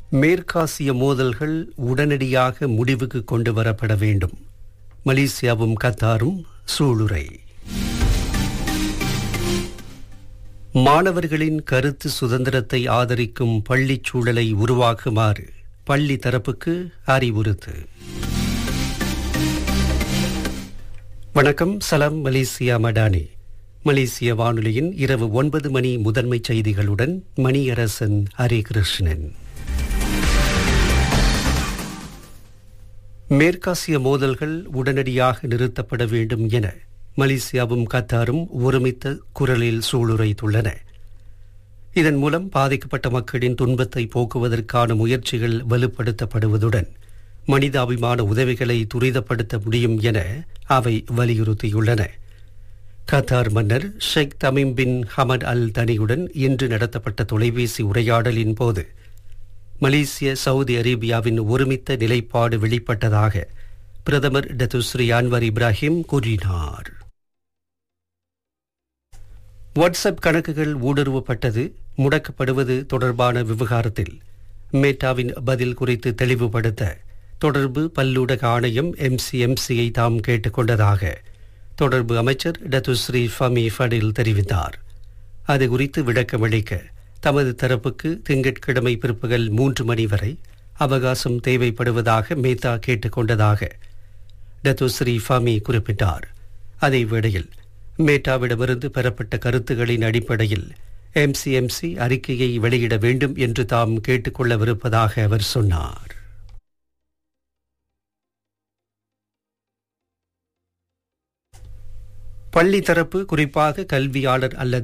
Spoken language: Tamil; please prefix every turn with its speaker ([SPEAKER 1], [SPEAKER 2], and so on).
[SPEAKER 1] மேற்காசிய மோதல்கள் உடனடியாக முடிவுக்கு கொண்டு வரப்பட வேண்டும் மலேசியாவும் கத்தாரும் சூளுரை மாணவர்களின் கருத்து சுதந்திரத்தை ஆதரிக்கும் பள்ளிச் சூழலை உருவாக்குமாறு பள்ளி தரப்புக்கு அறிவுறுத்து வணக்கம் சலாம் மலேசியா மடானி மலேசிய வானொலியின் இரவு ஒன்பது மணி முதன்மை செய்திகளுடன் மணியரசன் ஹரிகிருஷ்ணன் மேற்காசிய மோதல்கள் உடனடியாக நிறுத்தப்பட வேண்டும் என மலேசியாவும் கத்தாரும் ஒருமித்த குரலில் சூளுரைத்துள்ளன இதன் மூலம் பாதிக்கப்பட்ட மக்களின் துன்பத்தை போக்குவதற்கான முயற்சிகள் வலுப்படுத்தப்படுவதுடன் மனிதாபிமான உதவிகளை துரிதப்படுத்த முடியும் என அவை வலியுறுத்தியுள்ளன கத்தார் மன்னர் ஷேக் தமீம் பின் ஹமட் அல் தனியுடன் இன்று நடத்தப்பட்ட தொலைபேசி உரையாடலின் போது மலேசிய சவுதி அரேபியாவின் ஒருமித்த நிலைப்பாடு வெளிப்பட்டதாக பிரதமர் டத்துஸ்ரீ அன்வர் இப்ராஹிம் கூறினார் வாட்ஸ்அப் கணக்குகள் ஊடுருவப்பட்டது முடக்கப்படுவது தொடர்பான விவகாரத்தில் மேட்டாவின் பதில் குறித்து தெளிவுபடுத்த தொடர்பு பல்லூடக ஆணையம் எம்சிஎம்சியை தாம் கேட்டுக்கொண்டதாக தொடர்பு அமைச்சர் டத்துஸ்ரீ ஃபமி ஃபடில் தெரிவித்தார் அது குறித்து விளக்கமளிக்க தமது தரப்புக்கு திங்கட்கிழமை பிற்பகல் மூன்று மணி வரை அவகாசம் தேவைப்படுவதாக மேத்தா கேட்டுக்கொண்டதாக டத்துஸ்ரீ ஃபாமி குறிப்பிட்டார் அதே வேளையில் மேட்டாவிடமிருந்து பெறப்பட்ட கருத்துகளின் அடிப்படையில் எம்சிஎம்சி அறிக்கையை வெளியிட வேண்டும் என்று தாம் கேட்டுக்கொள்ளவிருப்பதாக அவர் சொன்னார் பள்ளி தரப்பு குறிப்பாக கல்வியாளர் அல்லது